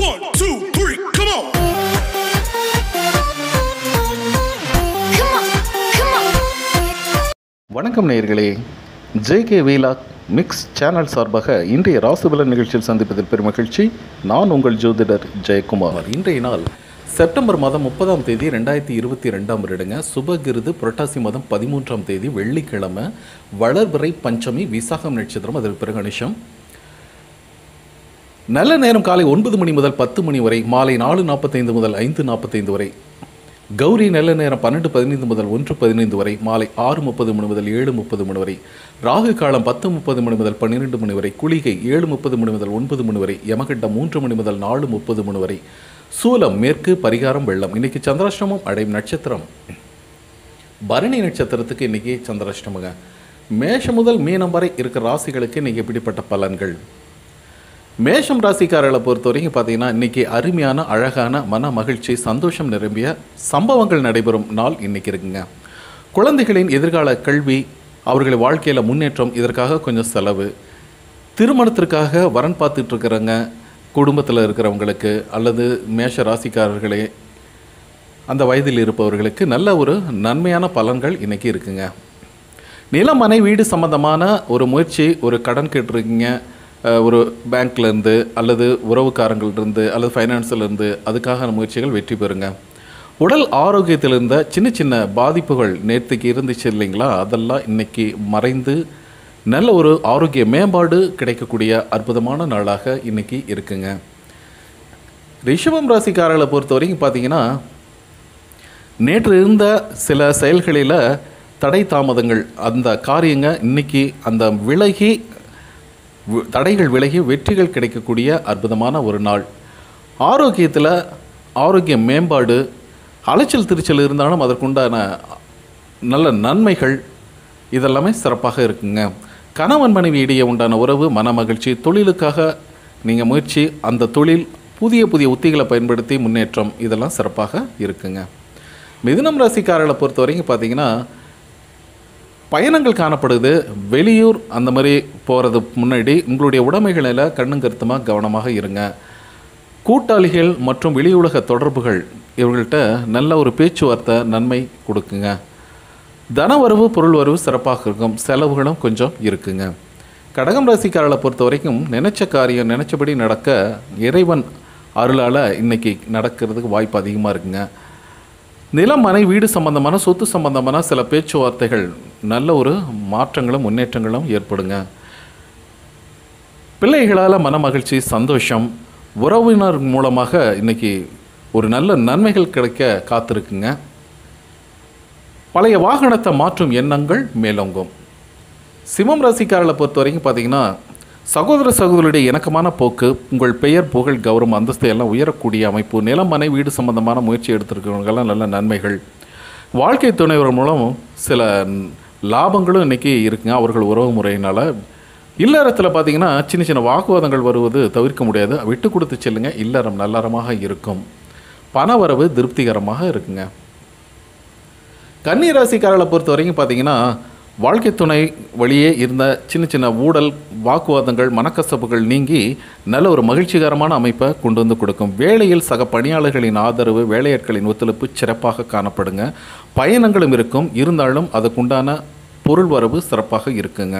One, two, three, come on. Come on, come on. வணக்கம் நேயர்களே JK vlog mix channel சார்பாக இன்றைய ராசிபலன் நிகழ்ச்சியில் சந்திப்பதில் பெரும் மகிழ்ச்சி நான் உங்கள் ஜோதிடர் ஜெயக்குமார் இன்றைய நாள் செப்டம்பர் மாதம் முப்பதாம் தேதி ரெண்டாயிரத்தி இருபத்தி ரெண்டாம் வருடங்க சுபகிருது புரட்டாசி மாதம் பதிமூன்றாம் தேதி வெள்ளிக்கிழமை வளர்பிறை பஞ்சமி விசாகம் நட்சத்திரம் அதற்கு பிறகு அனுஷம் நல்ல நேரம் காலை ஒன்பது மணி முதல் பத்து மணி வரை மாலை நாலு நாற்பத்தைந்து முதல் ஐந்து நாற்பத்தைந்து வரை கௌரி நல்ல நேரம் பன்னெண்டு பதினைந்து முதல் ஒன்று பதினைந்து வரை மாலை ஆறு முப்பது மணி முதல் ஏழு முப்பது மணி வரை ராகு காலம் பத்து முப்பது மணி முதல் பன்னிரெண்டு மணி வரை குளிகை ஏழு முப்பது மணி முதல் ஒன்பது மணி வரை யமகண்டம் மூன்று மணி முதல் நாலு முப்பது மணி வரை சூலம் மேற்கு பரிகாரம் வெள்ளம் இன்னைக்கு சந்திராஷ்டமம் அடையும் நட்சத்திரம் பரணி நட்சத்திரத்துக்கு இன்னைக்கு சந்திராஷ்டமங்க மேஷம் முதல் மீனம் வரை இருக்கிற ராசிகளுக்கு இன்னைக்கு இப்படிப்பட்ட பலன்கள் மேஷம் ராசிக்காரர்களை பொறுத்த வரைக்கும் பார்த்தீங்கன்னா இன்னைக்கு அருமையான அழகான மன மகிழ்ச்சி சந்தோஷம் நிரம்பிய சம்பவங்கள் நடைபெறும் நாள் இன்னைக்கு இருக்குங்க குழந்தைகளின் எதிர்கால கல்வி அவர்கள் வாழ்க்கையில் முன்னேற்றம் இதற்காக கொஞ்சம் செலவு திருமணத்திற்காக வரன் பார்த்துட்டு இருக்கிறவங்க குடும்பத்தில் இருக்கிறவங்களுக்கு அல்லது மேஷ ராசிக்காரர்களே அந்த வயதில் இருப்பவர்களுக்கு நல்ல ஒரு நன்மையான பலன்கள் இன்னைக்கு இருக்குங்க நிலம் மனை வீடு சம்பந்தமான ஒரு முயற்சி ஒரு கடன் கேட்டிருக்கீங்க அஹ், ஒரு பேங்க்லேருந்து அல்லது உறவுக்காரங்கள்லேருந்து அல்லது ஃபைனான்ஸ்லேருந்து அதுக்கான முயற்சிகள் வெற்றி பெறுங்க உடல் ஆரோக்கியத்தில் இருந்த சின்ன சின்ன பாதிப்புகள் நேற்றுக்கு இருந்துச்சு இல்லைங்களா அதெல்லாம் இன்னைக்கு மறைந்து நல்ல ஒரு ஆரோக்கிய மேம்பாடு கிடைக்கக்கூடிய அற்புதமான நாளாக இன்னைக்கு இருக்குங்க ரிஷபம் ராசிக்காரர்களை பொறுத்த வரைக்கும் பார்த்தீங்கன்னா நேற்று இருந்த சில செயல்களில் தடை தாமதங்கள் அந்த காரியங்க இன்னைக்கு அந்த விலகி வி- தடைகள் விலகி வெற்றிகள் கிடைக்கக்கூடிய அற்புதமான ஒரு நாள் ஆரோக்கியத்தில் ஆரோக்கிய மேம்பாடு அலைச்சல் திருச்சல் இருந்தாலும் அதற்குண்டான நல்ல நன்மைகள் இதெல்லாமே சிறப்பாக இருக்குங்க கணவன் மனைவி இடையே உண்டான உறவு மன மகிழ்ச்சி தொழிலுக்காக நீங்கள் முயற்சி அந்த தொழில் புதிய புதிய உத்திகளை பயன்படுத்தி முன்னேற்றம் இதெல்லாம் சிறப்பாக இருக்குங்க மிதுனம் ராசிக்காரர்களை பொறுத்த வரைக்கும் பார்த்தீங்கன்னா பயணங்கள் காணப்படுது வெளியூர் அந்த மாதிரி போகிறது முன்னாடி உங்களுடைய உடைமைகளில் கண்ணும் கருத்துமாக கவனமாக இருங்க கூட்டாளிகள் மற்றும் வெளியுலக தொடர்புகள் இவர்கள்ட்ட நல்ல ஒரு பேச்சுவார்த்தை நன்மை கொடுக்குங்க தனவரவு பொருள் வரவு சிறப்பாக இருக்கும் செலவுகளும் கொஞ்சம் இருக்குங்க கடகம் ராசிக்காரர்களை பொறுத்த வரைக்கும் நினைச்ச காரியம் நினைச்சபடி நடக்க இறைவன் அருளால் இன்னைக்கு நடக்கிறதுக்கு வாய்ப்பு அதிகமாக இருக்குங்க நிலம் மனை வீடு சம்பந்தமான சொத்து சம்பந்தமான சில பேச்சுவார்த்தைகள் நல்ல ஒரு மாற்றங்களும் முன்னேற்றங்களும் ஏற்படுங்க பிள்ளைகளால் மன மகிழ்ச்சி சந்தோஷம் உறவினர் மூலமாக இன்னைக்கு ஒரு நல்ல நன்மைகள் கிடைக்க காத்திருக்குங்க பழைய வாகனத்தை மாற்றும் எண்ணங்கள் மேலோங்கும் சிம்மம் ராசிக்காரர்களை பொறுத்த வரைக்கும் பார்த்தீங்கன்னா சகோதர சகோதரியுடைய இணக்கமான போக்கு உங்கள் பெயர் புகழ் கௌரவம் அந்தஸ்து எல்லாம் உயரக்கூடிய அமைப்பு நிலம் மனை வீடு சம்பந்தமான முயற்சி எடுத்திருக்கிறவங்கெல்லாம் நல்ல நன்மைகள் வாழ்க்கை துணைவர் மூலம் சில லாபங்களும் இன்னைக்கு இருக்குங்க அவர்கள் உறவு முறையினால் இல்லறத்தில் பார்த்தீங்கன்னா சின்ன சின்ன வாக்குவாதங்கள் வருவது தவிர்க்க முடியாது விட்டு கொடுத்து செல்லுங்க இல்லறம் நல்லறமாக இருக்கும் பணவரவு திருப்திகரமாக இருக்குங்க கன்னி ராசிக்காரர்களை பொறுத்த வரைக்கும் பார்த்தீங்கன்னா வாழ்க்கை துணை வழியே இருந்த சின்ன சின்ன ஊடல் வாக்குவாதங்கள் மனக்கசப்புகள் நீங்கி நல்ல ஒரு மகிழ்ச்சிகரமான அமைப்பை கொண்டு வந்து கொடுக்கும் வேலையில் சக பணியாளர்களின் ஆதரவு வேலையாட்களின் ஒத்துழைப்பு சிறப்பாக காணப்படுங்க பயணங்களும் இருக்கும் இருந்தாலும் அதுக்குண்டான பொருள் வரவு சிறப்பாக இருக்குங்க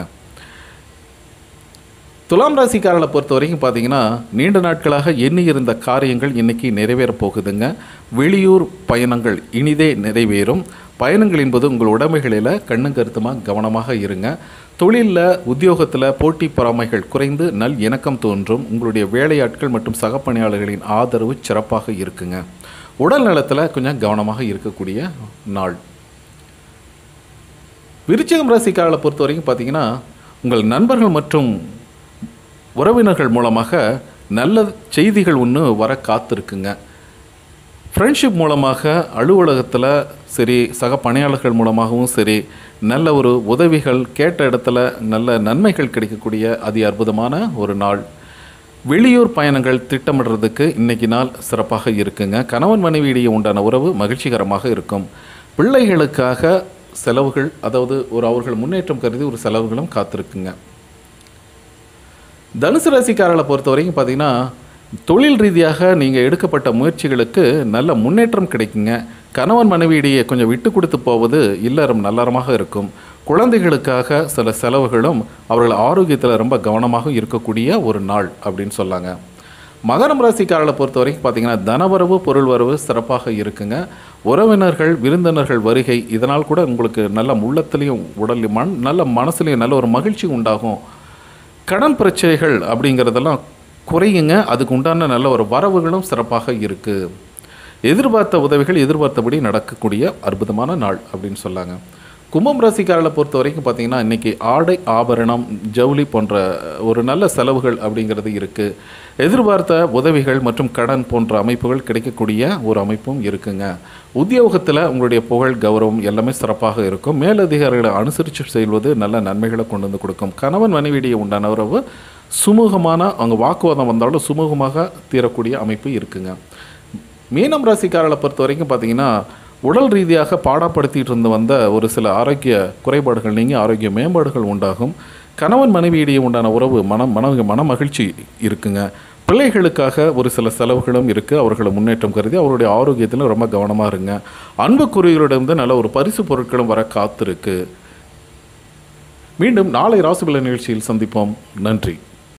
துலாம் ராசிக்காரர்களை பொறுத்த வரைக்கும் பார்த்தீங்கன்னா நீண்ட நாட்களாக எண்ணி இருந்த காரியங்கள் இன்னைக்கு நிறைவேறப் போகுதுங்க வெளியூர் பயணங்கள் இனிதே நிறைவேறும் பயணங்கள் என்பது உங்கள் உடைமைகளில் கண்ணும் கருத்துமாக கவனமாக இருங்க தொழிலில் உத்தியோகத்தில் போட்டி பொறாமைகள் குறைந்து நல் இணக்கம் தோன்றும் உங்களுடைய வேலையாட்கள் மற்றும் சக பணியாளர்களின் ஆதரவு சிறப்பாக இருக்குங்க உடல் நலத்தில் கொஞ்சம் கவனமாக இருக்கக்கூடிய நாள் விருச்சிகம் ராசிக்காரர்களை பொறுத்த வரைக்கும் பார்த்தீங்கன்னா உங்கள் நண்பர்கள் மற்றும் உறவினர்கள் மூலமாக நல்ல செய்திகள் ஒன்று வர காத்திருக்குங்க ஃப்ரெண்ட்ஷிப் மூலமாக அலுவலகத்தில் சரி சக பணியாளர்கள் மூலமாகவும் சரி நல்ல ஒரு உதவிகள் கேட்ட இடத்துல நல்ல நன்மைகள் கிடைக்கக்கூடிய அதி அற்புதமான ஒரு நாள் வெளியூர் பயணங்கள் திட்டமிடுறதுக்கு இன்னைக்கு நாள் சிறப்பாக இருக்குங்க கணவன் மனைவி இடையே உண்டான உறவு மகிழ்ச்சிகரமாக இருக்கும் பிள்ளைகளுக்காக செலவுகள் அதாவது ஒரு அவர்கள் முன்னேற்றம் கருதி ஒரு செலவுகளும் காத்திருக்குங்க தனுசு ராசிக்காரர்களை பொறுத்த வரைக்கும் பார்த்தீங்கன்னா தொழில் ரீதியாக நீங்கள் எடுக்கப்பட்ட முயற்சிகளுக்கு நல்ல முன்னேற்றம் கிடைக்குங்க கணவன் மனைவியிடையே கொஞ்சம் விட்டு கொடுத்து போவது இல்லறம் நல்லறமாக இருக்கும் குழந்தைகளுக்காக சில செலவுகளும் அவர்கள் ஆரோக்கியத்தில் ரொம்ப கவனமாக இருக்கக்கூடிய ஒரு நாள் அப்படின்னு சொல்லாங்க மகரம் ராசிக்காரர்களை பொறுத்த வரைக்கும் பார்த்தீங்கன்னா தனவரவு பொருள் வரவு சிறப்பாக இருக்குங்க உறவினர்கள் விருந்தினர்கள் வருகை இதனால் கூட உங்களுக்கு நல்ல உள்ளத்துலேயும் உடல் மண் நல்ல மனசுலையும் நல்ல ஒரு மகிழ்ச்சி உண்டாகும் கடன் பிரச்சனைகள் அப்படிங்கிறதெல்லாம் குறையுங்க அதுக்கு உண்டான நல்ல ஒரு வரவுகளும் சிறப்பாக இருக்குது எதிர்பார்த்த உதவிகள் எதிர்பார்த்தபடி நடக்கக்கூடிய அற்புதமான நாள் அப்படின்னு சொல்லாங்க கும்பம் ராசிக்காரர்களை பொறுத்த வரைக்கும் பார்த்தீங்கன்னா இன்றைக்கி ஆடை ஆபரணம் ஜவுளி போன்ற ஒரு நல்ல செலவுகள் அப்படிங்கிறது இருக்குது எதிர்பார்த்த உதவிகள் மற்றும் கடன் போன்ற அமைப்புகள் கிடைக்கக்கூடிய ஒரு அமைப்பும் இருக்குங்க உத்தியோகத்தில் உங்களுடைய புகழ் கௌரவம் எல்லாமே சிறப்பாக இருக்கும் மேலதிகாரிகளை அனுசரித்து செல்வது நல்ல நன்மைகளை கொண்டு வந்து கொடுக்கும் கணவன் மனைவியிடையே உண்டான உறவு சுமூகமான அவங்க வாக்குவாதம் வந்தாலும் சுமூகமாக தீரக்கூடிய அமைப்பு இருக்குங்க மீனம் ராசிக்காரர்களை பொறுத்த வரைக்கும் பார்த்தீங்கன்னா உடல் ரீதியாக பாடப்படுத்திட்டு இருந்து வந்த ஒரு சில ஆரோக்கிய குறைபாடுகள் நீங்கி ஆரோக்கிய மேம்பாடுகள் உண்டாகும் கணவன் மனைவியிடையே உண்டான உறவு மனம் மன மன மகிழ்ச்சி இருக்குங்க பிள்ளைகளுக்காக ஒரு சில செலவுகளும் இருக்குது அவர்களை முன்னேற்றம் கருதி அவருடைய ஆரோக்கியத்தில் ரொம்ப கவனமாக இருங்க அன்புக்குரியவரிடம் நல்ல ஒரு பரிசு பொருட்களும் வர காத்திருக்கு மீண்டும் நாளை ராசிபல நிகழ்ச்சியில் சந்திப்போம் நன்றி